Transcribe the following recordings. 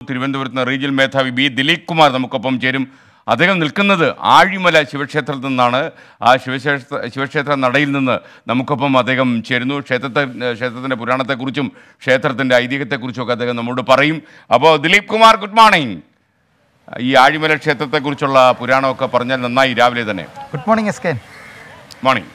തിരുവനന്തപുരത്ത് നിന്ന് റീജിയൽ മേധാവി ബി ദിലീപ് കുമാർ നമുക്കൊപ്പം ചേരും അദ്ദേഹം നിൽക്കുന്നത് ആഴിമല ശിവക്ഷേത്രത്തിൽ നിന്നാണ് ആ ശിവക്ഷേത്ര ശിവക്ഷേത്ര നടയിൽ നിന്ന് നമുക്കൊപ്പം അദ്ദേഹം ചേരുന്നു ക്ഷേത്രത്തെ ക്ഷേത്രത്തിൻ്റെ പുരാണത്തെക്കുറിച്ചും ക്ഷേത്രത്തിൻ്റെ ഐതിഹ്യത്തെക്കുറിച്ചും ഒക്കെ അദ്ദേഹം നമ്മോട് പറയും അപ്പോൾ ദിലീപ് കുമാർ ഗുഡ് മോർണിംഗ് ഈ ആഴിമല ക്ഷേത്രത്തെക്കുറിച്ചുള്ള പുരാണമൊക്കെ പറഞ്ഞാൽ നന്നായി രാവിലെ തന്നെ good morning S K morning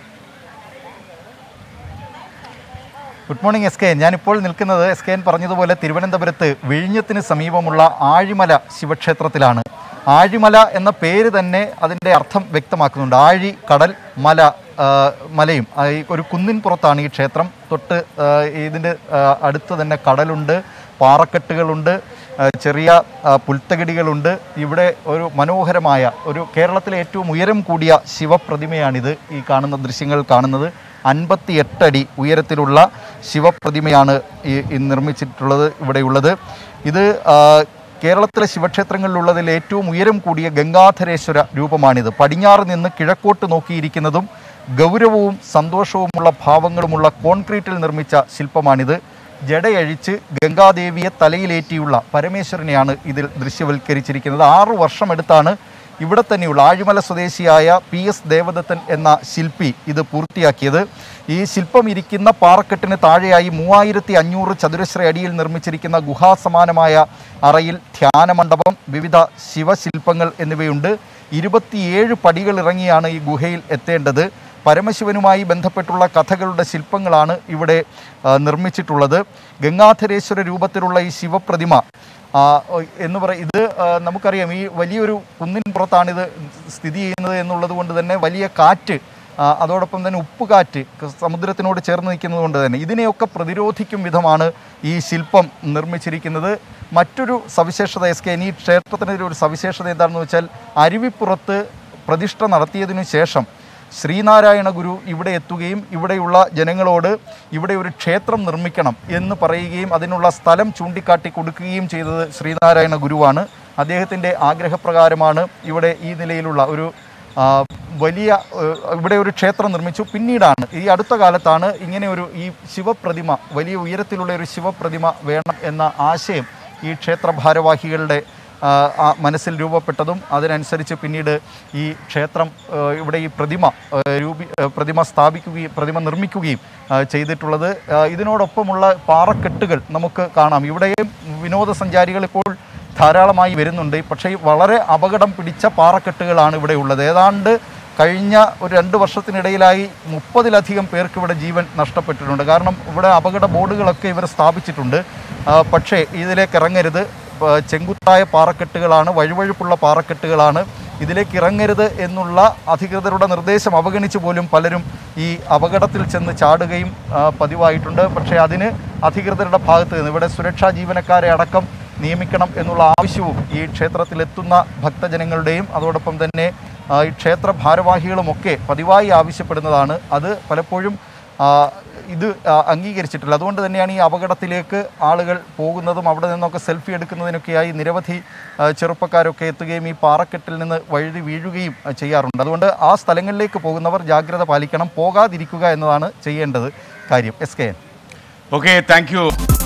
good morning S K ഞാനിപ്പോൾ നിൽക്കുന്നത് എസ് കെ പറഞ്ഞതുപോലെ തിരുവനന്തപുരത്ത് വിഴിഞ്ഞത്തിന് സമീപമുള്ള ആഴിമല ശിവക്ഷേത്രത്തിലാണ് ആഴിമല എന്ന പേര് തന്നെ അതിൻ്റെ അർത്ഥം വ്യക്തമാക്കുന്നുണ്ട് ആഴി കടൽ മല ആ, മലയും ആ, ഈ ഒരു കുന്നിൻ പുറത്താണ് ഈ ക്ഷേത്രം തൊട്ട് ആ, ഇതിൻ്റെ ആ, അടുത്ത് തന്നെ കടലുണ്ട് പാറക്കെട്ടുകളുണ്ട് ആ, ചെറിയ ആ, പുൽത്തകിടികളുണ്ട് ഇവിടെ ഒരു മനോഹരമായ ഒരു കേരളത്തിലെ ഏറ്റവും ഉയരം കൂടിയ ശിവപ്രതിമയാണിത് ഈ കാണുന്ന ദൃശ്യങ്ങൾ കാണുന്നത് അൻപത്തി എട്ടടി ഉയരത്തിലുള്ള ശിവപ്രതിമയാണ് ഈ ഈ നിർമ്മിച്ചിട്ടുള്ളത് ഇവിടെയുള്ളത് ഇത് ആ, കേരളത്തിലെ ശിവക്ഷേത്രങ്ങളിലുള്ളതിൽ ഏറ്റവും ഉയരം കൂടിയ ഗംഗാധരേശ്വര രൂപമാണിത് പടിഞ്ഞാറ് നിന്ന് കിഴക്കോട്ട് നോക്കിയിരിക്കുന്നതും ഗൗരവവും സന്തോഷവുമുള്ള ഭാവങ്ങളുമുള്ള കോൺക്രീറ്റിൽ നിർമ്മിച്ച ശില്പമാണിത് ജടയഴിച്ച് ഗംഗാദേവിയെ തലയിലേറ്റിയുള്ള പരമേശ്വരനെയാണ് ഇതിൽ ദൃശ്യവൽക്കരിച്ചിരിക്കുന്നത് ആറു വർഷമെടുത്താണ് ഇവിടെ തന്നെയുള്ള ആഴിമല സ്വദേശിയായ പി എസ് ദേവദത്തൻ എന്ന ശില്പി ഇത് പൂർത്തിയാക്കിയത് ഈ ശില്പം ഇരിക്കുന്ന പാറക്കെട്ടിന് താഴെയായി മൂവായിരത്തി അഞ്ഞൂറ് ചതുരശ്ര അടിയിൽ നിർമ്മിച്ചിരിക്കുന്ന ഗുഹാസമാനമായ അറയിൽ ധ്യാനമണ്ഡപം വിവിധ ശിവശില്പങ്ങൾ എന്നിവയുണ്ട് ഇരുപത്തിയേഴ് പടികൾ ഇറങ്ങിയാണ് ഈ ഗുഹയിൽ എത്തേണ്ടത് പരമശിവനുമായി ബന്ധപ്പെട്ടുള്ള കഥകളുടെ ശില്പങ്ങളാണ് ഇവിടെ ആ, നിർമ്മിച്ചിട്ടുള്ളത് ഗംഗാധരേശ്വര രൂപത്തിലുള്ള ഈ ശിവപ്രതിമ ആ, ഒ- എന്ന് പറ ഇത് ആ, നമുക്കറിയാം ഈ വലിയൊരു കുന്നിൻ പുറത്താണിത് സ്ഥിതി ചെയ്യുന്നത് എന്നുള്ളത് കൊണ്ട് തന്നെ വലിയ കാറ്റ് ആ, അതോടൊപ്പം തന്നെ ഉപ്പുകാറ്റ് ക- സമുദ്രത്തിനോട് ചേർന്ന് നിൽക്കുന്നത് കൊണ്ട് തന്നെ ഇതിനെയൊക്കെ പ്രതിരോധിക്കും വിധമാണ് ഈ ശില്പം നിർമ്മിച്ചിരിക്കുന്നത് മറ്റൊരു സവിശേഷത എസ് കെ ഈ ക്ഷേത്രത്തിൻ്റെ ഒരു സവിശേഷത എന്താണെന്ന് വെച്ചാൽ അരുവിപ്പുറത്ത് പ്രതിഷ്ഠ നടത്തിയതിനു ശേഷം ശ്രീനാരായണ ഗുരു ഇവിടെ എത്തുകയും ഇവിടെയുള്ള ജനങ്ങളോട് ഇവിടെ ഒരു ക്ഷേത്രം നിർമ്മിക്കണം എന്ന് പറയുകയും അതിനുള്ള സ്ഥലം ചൂണ്ടിക്കാട്ടി കൊടുക്കുകയും ചെയ്തത് ശ്രീനാരായണ ഗുരുവാണ് അദ്ദേഹത്തിൻ്റെ ആഗ്രഹപ്രകാരമാണ് ഇവിടെ ഈ നിലയിലുള്ള ഒരു ആ, വലിയ ഏഹ്, ഇവിടെ ഒരു ക്ഷേത്രം നിർമ്മിച്ചു പിന്നീടാണ് ഈ അടുത്ത കാലത്താണ് ഇങ്ങനെ ഒരു ഈ ശിവപ്രതിമ വലിയ ഉയരത്തിലുള്ള ഒരു ശിവപ്രതിമ വേണം എന്ന ആശയം ഈ ക്ഷേത്ര ഭാരവാഹികളുടെ ആ, ആ മനസ്സിൽ രൂപപ്പെട്ടതും അതിനനുസരിച്ച് പിന്നീട് ഈ ക്ഷേത്രം ആ, ഇവിടെ ഈ പ്രതിമ ആ, രൂപി ആ, പ്രതിമ സ്ഥാപിക്കുകയും പ്രതിമ നിർമ്മിക്കുകയും ആ, ചെയ്തിട്ടുള്ളത് ആ, ഇതിനോടൊപ്പമുള്ള പാറക്കെട്ടുകൾ നമുക്ക് കാണാം ഇവിടെയും വിനോദസഞ്ചാരികൾ ഇപ്പോൾ ധാരാളമായി വരുന്നുണ്ട് പക്ഷേ വളരെ അപകടം പിടിച്ച പാറക്കെട്ടുകളാണ് ഇവിടെ ഉള്ളത് ഏതാണ്ട് കഴിഞ്ഞ ഒരു രണ്ട് വർഷത്തിനിടയിലായി മുപ്പതിലധികം പേർക്ക് ഇവിടെ ജീവൻ നഷ്ടപ്പെട്ടിട്ടുണ്ട് കാരണം ഇവിടെ അപകട ബോർഡുകളൊക്കെ ഇവർ സ്ഥാപിച്ചിട്ടുണ്ട് ആ, പക്ഷേ ഇതിലേക്ക് ഇറങ്ങരുത് ആ, ചെങ്കുത്തായ പാറക്കെട്ടുകളാണ് വഴുവഴുപ്പുള്ള പാറക്കെട്ടുകളാണ് ഇതിലേക്ക് ഇറങ്ങരുത് എന്നുള്ള അധികൃതരുടെ നിർദ്ദേശം അവഗണിച്ച് പോലും പലരും ഈ അപകടത്തിൽ ചെന്ന് ചാടുകയും ആ, പതിവായിട്ടുണ്ട് പക്ഷേ അതിന് അധികൃതരുടെ ഭാഗത്ത് നിന്ന് ഇവിടെ സുരക്ഷാ ജീവനക്കാരെ അടക്കം നിയമിക്കണം എന്നുള്ള ആവശ്യവും ഈ ക്ഷേത്രത്തിലെത്തുന്ന ഭക്തജനങ്ങളുടെയും അതോടൊപ്പം തന്നെ ആ, ഈ ക്ഷേത്ര ഭാരവാഹികളുമൊക്കെ പതിവായി ആവശ്യപ്പെടുന്നതാണ് അത് പലപ്പോഴും ആ, ഇത് ആ, അംഗീകരിച്ചിട്ടില്ല അതുകൊണ്ട് തന്നെയാണ് ഈ അപകടത്തിലേക്ക് ആളുകൾ പോകുന്നതും അവിടെ നിന്നൊക്കെ സെൽഫി എടുക്കുന്നതിനൊക്കെയായി നിരവധി ആ, ചെറുപ്പക്കാരൊക്കെ എത്തുകയും ഈ പാറക്കെട്ടിൽ നിന്ന് വഴുതി വീഴുകയും ആ, ചെയ്യാറുണ്ട് അതുകൊണ്ട് ആ സ്ഥലങ്ങളിലേക്ക് പോകുന്നവർ ജാഗ്രത പാലിക്കണം പോകാതിരിക്കുക എന്നതാണ് ചെയ്യേണ്ടത് കാര്യം S K N okay thank U